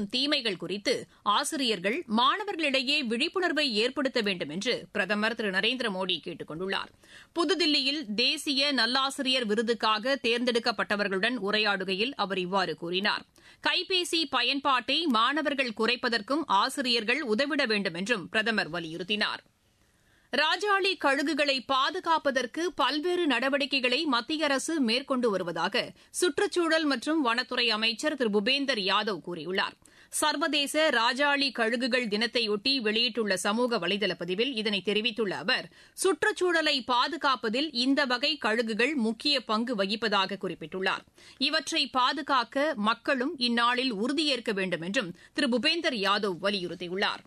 ஏற்படுத்தும் தீமைகள் குறித்து ஆசிரியர்கள் மாணவர்களிடையே விழிப்புணர்வை ஏற்படுத்த வேண்டும் என்று பிரதமர் திரு நரேந்திர மோடி கேட்டுக் கொண்டுள்ளார் புதுதில்லியில் தேசிய நல்லாசிரியர் விருதுக்காக தேர்ந்தெடுக்கப்பட்டவர்களுடன் உரையாடுகையில் அவர் இவ்வாறு கூறினார் கைபேசி பயன்பாட்டை மாணவர்கள் குறைப்பதற்கும் ஆசிரியர்கள் உதவிட வேண்டும் என்றும் பிரதமர் வலியுறுத்தினார் ராஜாளி கழுகுகளை பாதுகாப்பதற்கு பல்வேறு நடவடிக்கைகளை மத்திய அரசு மேற்கொண்டு வருவதாக சுற்றுச்சூழல் மற்றும் வனத்துறை அமைச்சர் திரு பூபேந்தர் யாதவ் கூறியுள்ளார் சர்வதேச ராஜாளி கழுகுகள் தினத்தையொட்டி வெளியிட்டுள்ள சமூக வலைதள பதிவில் இதனை தெரிவித்துள்ள அவர் சுற்றுச்சூழலை பாதுகாப்பதில் இந்த வகை கழுகுகள் முக்கிய பங்கு வகிப்பதாக குறிப்பிட்டுள்ளார் இவற்றை பாதுகாக்க மக்களும் இந்நாளில் உறுதியேற்க வேண்டும் என்றும் திரு பூபேந்தர் யாதவ் வலியுறுத்தியுள்ளார்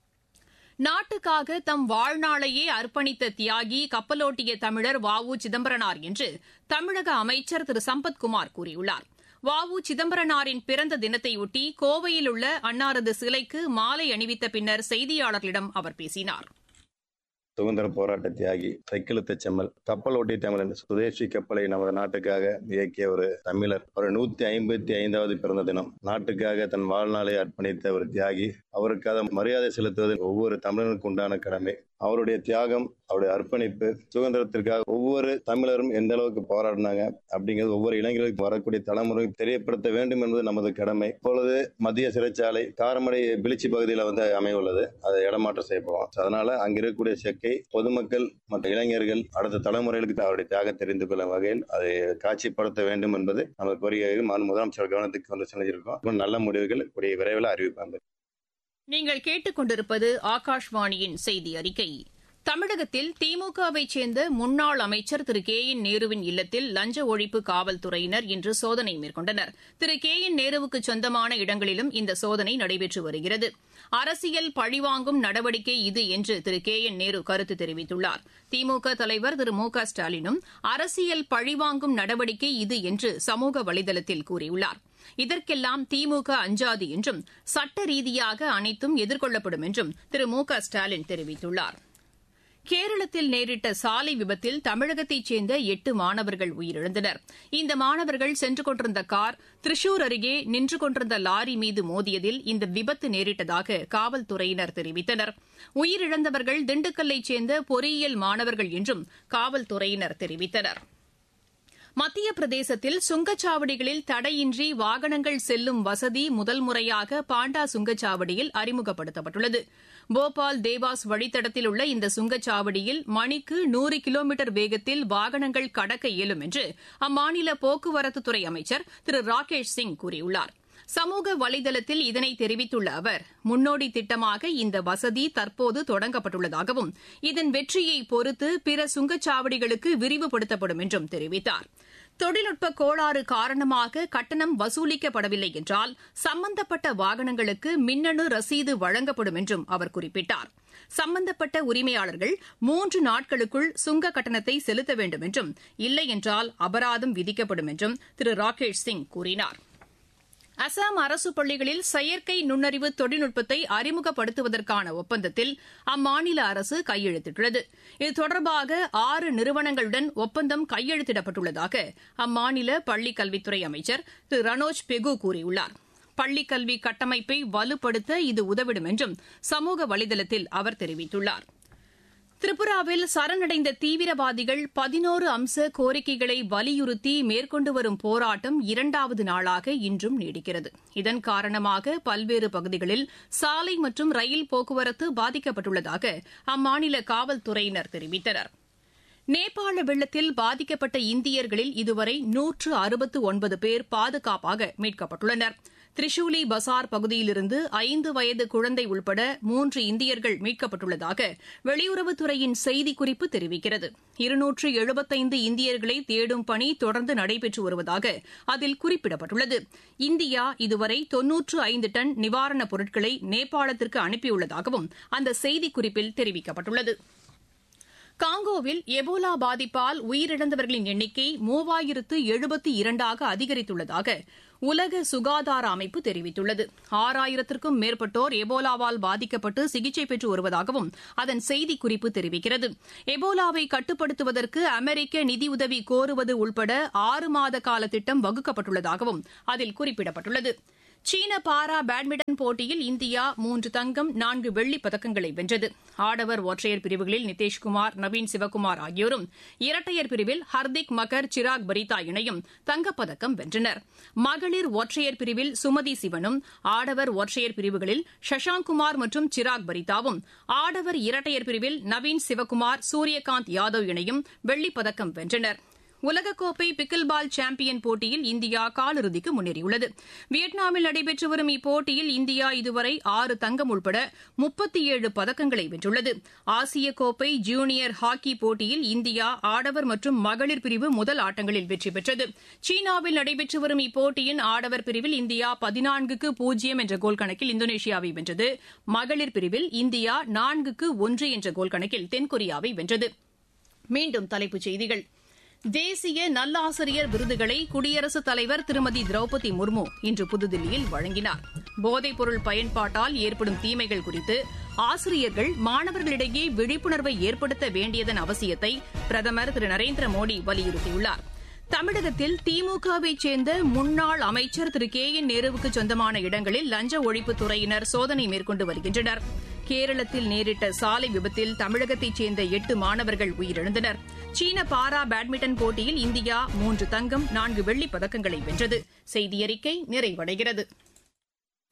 நாட்டுக்காக தம் வாழ்நாளையே அர்ப்பணித்த தியாகி கப்பலோட்டிய தமிழர் வ உ சிதம்பரனார் என்று தமிழக அமைச்சர் திரு சம்பத்குமார் கூறியுள்ளார் வ உ சிதம்பரனாரின் பிறந்த தினத்தையொட்டி கோவையில் உள்ள அன்னாரது சிலைக்கு மாலை அணிவித்த பின்னர் செய்தியாளர்களிடம் அவர் பேசினார் சுதந்திர போராட்ட தியாகி சைக்கிளுத்த செம்மல் கப்பல் ஓட்டிய தமிழன் சுதேசி கப்பலை நமது நாட்டுக்காக இயக்கிய ஒரு தமிழர் ஒரு நூத்தி ஐம்பத்தி ஐந்தாவது பிறந்த தினம் நாட்டுக்காக தன் வாழ்நாளை அர்ப்பணித்த ஒரு தியாகி அவருக்காக மரியாதை செலுத்துவது ஒவ்வொரு தமிழனுக்கு உண்டான கடமை அவருடைய தியாகம் அவருடைய அர்ப்பணிப்பு சுதந்திரத்திற்காக ஒவ்வொரு தமிழரும் எந்த அளவுக்கு போராடினாங்க அப்படிங்கிறது ஒவ்வொரு இளைஞர்களுக்கு வரக்கூடிய தலைமுறைக்கு தெரியப்படுத்த வேண்டும் என்பது நமது கடமை இப்பொழுது மத்திய சிறைச்சாலை காரமடை பிளிச்சி பகுதியில் வந்து அமையுள்ளது அதை இடமாற்றம் செய்யப்போம் அதனால அங்க இருக்கக்கூடிய செக்கை பொதுமக்கள் மற்ற இளைஞர்கள் அடுத்த தலைமுறைகளுக்கு அவருடைய தியாகம் தெரிந்து கொள்ளும் வகையில் அதை காட்சிப்படுத்த வேண்டும் என்பது நமது கோரிக்கைகள் மாநில முதலமைச்சர் கவனத்துக்கு கொண்டு சென்றிருக்கோம் நல்ல முடிவுகள் கூடிய விரைவில் அறிவிப்பாங்க நீங்கள் கேட்டுக்கொண்டிருப்பது ஆகாஷ்வாணியின் செய்தி அறிக்கை தமிழகத்தில் திமுகவைச் சேர்ந்த முன்னாள் அமைச்சர் திரு கே என் நேருவின் இல்லத்தில் லஞ்ச ஒழிப்பு காவல்துறையினர் இன்று சோதனை மேற்கொண்டனர் திரு கே என் நேருவுக்கு சொந்தமான இடங்களிலும் இந்த சோதனை நடைபெற்று வருகிறது அரசியல் பழிவாங்கும் நடவடிக்கை இது என்று திரு கே என் நேரு கருத்து தெரிவித்துள்ளார் திமுக தலைவர் திரு மு க ஸ்டாலினும் அரசியல் பழிவாங்கும் நடவடிக்கை இது என்று சமூக வலைதளத்தில் கூறியுள்ளார் இதற்கெல்லாம் திமுக அஞ்சாது என்றும் சட்ட ரீதியாக அனைத்தும் எதிர்கொள்ளப்படும் என்றும் திரு மு க ஸ்டாலின் தெரிவித்துள்ளார் கேரளத்தில் நேரிட்ட சாலை விபத்தில் தமிழகத்தைச் சேர்ந்த எட்டு மாணவர்கள் உயிரிழந்தனர் இந்த மாணவர்கள் சென்று கொண்டிருந்த கார் திரிசூர் அருகே நின்று கொண்டிருந்த லாரி மீது மோதியதில் இந்த விபத்து நேரிட்டதாக காவல்துறையினர் தெரிவித்தனர் உயிரிழந்தவர்கள் திண்டுக்கல்லைச் சேர்ந்த பொறியியல் மாணவர்கள் என்றும் காவல்துறையினர் தெரிவித்தனா் மத்திய பிரதேசத்தில் சுங்கச்சாவடிகளில் தடையின்றி வாகனங்கள் செல்லும் வசதி முதல் முறையாக பாண்டா சுங்கச்சாவடியில் அறிமுகப்படுத்தப்பட்டுள்ளது போபால் தேவாஸ் வழித்தடத்தில் உள்ள இந்த சுங்கச்சாவடியில் மணிக்கு நூறு கிலோமீட்டர் வேகத்தில் வாகனங்கள் கடக்க இயலும் என்று அம்மாநில போக்குவரத்துத்துறை அமைச்சர் திரு ராகேஷ் சிங் கூறியுள்ளார் சமூக வலைதளத்தில் இதனை தெரிவித்துள்ள அவர் முன்னோடி திட்டமாக இந்த வசதி தற்போது தொடங்கப்பட்டுள்ளதாகவும் இதன் வெற்றியை பொறுத்து பிற சுங்கச்சாவடிகளுக்கு விரிவுபடுத்தப்படும் என்றும் தெரிவித்தார் தொழில்நுட்ப கோளாறு காரணமாக கட்டணம் வசூலிக்கப்படவில்லை என்றால் சம்பந்தப்பட்ட வாகனங்களுக்கு மின்னணு ரசீது வழங்கப்படும் என்றும் அவர் குறிப்பிட்டார் சம்பந்தப்பட்ட உரிமையாளர்கள் மூன்று நாட்களுக்குள் சுங்க கட்டணத்தை செலுத்த வேண்டும் என்றும் இல்லை என்றால் அபராதம் விதிக்கப்படும் என்றும் திரு ராகேஷ் சிங் கூறினாா் அசாம் அரசு பள்ளிகளில் செயற்கை நுண்ணறிவு தொழில்நுட்பத்தை அறிமுகப்படுத்துவதற்கான ஒப்பந்தத்தில் அம்மாநில அரசு கையெழுத்திட்டுள்ளது இது தொடர்பாக ஆறு நிறுவனங்களுடன் ஒப்பந்தம் கையெழுத்திடப்பட்டுள்ளதாக அம்மாநில பள்ளிக் கல்வித்துறை அமைச்சர் திரு ரனோஜ் பெகு கூறியுள்ளார் பள்ளிக் கல்வி கட்டமைப்பை வலுப்படுத்த இது உதவிடும் என்றும் சமூக வலைதளத்தில் அவர் தெரிவித்துள்ளார் திரிபுராவில் சரணடைந்த தீவிரவாதிகள் பதினோரு அம்ச கோரிக்கைகளை வலியுறுத்தி மேற்கொண்டு வரும் போராட்டம் இரண்டாவது நாளாக இன்றும் நீடிக்கிறது இதன் காரணமாக பல்வேறு பகுதிகளில் சாலை மற்றும் ரயில் போக்குவரத்து பாதிக்கப்பட்டுள்ளதாக அம்மாநில காவல்துறையினர் தெரிவித்தனர் நேபாள வெள்ளத்தில் பாதிக்கப்பட்ட இந்தியர்களில் இதுவரை நூற்று அறுபத்து ஒன்பது பேர் பாதுகாப்பாக மீட்கப்பட்டுள்ளனர் திரிசூலி பசார் பகுதியிலிருந்து ஐந்து வயது குழந்தை உள்பட மூன்று இந்தியர்கள் மீட்கப்பட்டுள்ளதாக வெளியுறவுத்துறையின் செய்திக்குறிப்பு தெரிவிக்கிறது இருநூற்று எழுபத்தைந்து இந்தியர்களை தேடும் பணி தொடர்ந்து நடைபெற்று வருவதாக அதில் குறிப்பிடப்பட்டுள்ளது இந்தியா இதுவரை தொன்னூற்று ஐந்து டன் நிவாரணப் பொருட்களை நேபாளத்திற்கு அனுப்பியுள்ளதாகவும் அந்த செய்திக்குறிப்பில் தெரிவிக்கப்பட்டுள்ளது காங்கோவில் எபோலா பாதிப்பால் உயிரிழந்தவர்களின் எண்ணிக்கை மூவாயிரத்து எழுபத்தி இரண்டாக அதிகரித்துள்ளதாக உலக சுகாதார அமைப்பு தெரிவித்துள்ளது ஆறாயிரத்திற்கும் மேற்பட்டோர் எபோலாவால் பாதிக்கப்பட்டு சிகிச்சை பெற்று வருவதாகவும் அதன் செய்திக்குறிப்பு தெரிவிக்கிறது எபோலாவை கட்டுப்படுத்துவதற்கு அமெரிக்க நிதியுதவி கோருவது உள்பட ஆறு மாத கால திட்டம் வகுக்கப்பட்டுள்ளதாகவும் அதில் குறிப்பிடப்பட்டுள்ளது சீன பாரா பேட்மிண்டன் போட்டியில் இந்தியா மூன்று தங்கம் நான்கு வெள்ளிப் பதக்கங்களை வென்றது ஆடவர் ஒற்றையர் பிரிவுகளில் நிதேஷ்குமார் நவீன் சிவக்குமார் ஆகியோரும் இரட்டையர் பிரிவில் ஹர்திக் மகர் சிராக் பரிதா இணையும் தங்கப்பதக்கம் வென்றனர் மகளிர் ஒற்றையர் பிரிவில் சுமதி சிவனும் ஆடவர் ஒற்றையர் பிரிவுகளில் சஷாங்க் குமார் மற்றும் சிராக் பரிதாவும் ஆடவர் இரட்டையர் பிரிவில் நவீன் சிவக்குமார் சூரியகாந்த் யாதவ் இணையும் வெள்ளிப் பதக்கம் வென்றனா் உலகக்கோப்பை பிக்கில் பால் சாம்பியன் போட்டியில் இந்தியா காலிறுதிக்கு முன்னேறியுள்ளது வியட்நாமில் நடைபெற்று வரும் இப்போட்டியில் இந்தியா இதுவரை ஆறு தங்கம் உட்பட முப்பத்தி ஏழு பதக்கங்களை வென்றுள்ளது ஆசிய கோப்பை ஜூனியர் ஹாக்கி போட்டியில் இந்தியா ஆடவர் மற்றும் மகளிர் பிரிவு முதல் ஆட்டங்களில் வெற்றி பெற்றது சீனாவில் நடைபெற்று வரும் இப்போட்டியின் ஆடவர் பிரிவில் இந்தியா பதினான்குக்கு பூஜ்ஜியம் என்ற கோல் கணக்கில் இந்தோனேஷியாவை வென்றது மகளிர் பிரிவில் இந்தியா நான்குக்கு ஒன்று என்ற கோல் கணக்கில் தென்கொரியாவை வென்றது மீண்டும் தலைப்புச் செய்திகள் தேசிய நல்லாசிரியர் விருதுகளை குடியரசுத் தலைவர் திருமதி திரௌபதி முர்மு இன்று புதுதில்லியில் வழங்கினார் போதைப்பொருள் பயன்பாட்டால் ஏற்படும் தீமைகள் குறித்து ஆசிரியர்கள் மாணவர்களிடையே விழிப்புணர்வை ஏற்படுத்த வேண்டியதன் அவசியத்தை பிரதமர் திரு நரேந்திர மோடி வலியுறுத்தியுள்ளார் தமிழகத்தில் திமுகவைச் சேர்ந்த முன்னாள் அமைச்சர் திரு கே என் நேருவுக்கு சொந்தமான இடங்களில் லஞ்ச ஒழிப்புத்துறையினர் சோதனை மேற்கொண்டு வருகின்றனர் கேரளத்தில் நேரிட்ட சாலை விபத்தில் தமிழகத்தைச் சேர்ந்த எட்டு மாணவர்கள் உயிரிழந்தனர் சீன பாரா பேட்மிண்டன் போட்டியில் இந்தியா மூன்று தங்கம் நான்கு வெள்ளிப் பதக்கங்களை வென்றது செய்தியறிக்கை நிறைவடைகிறது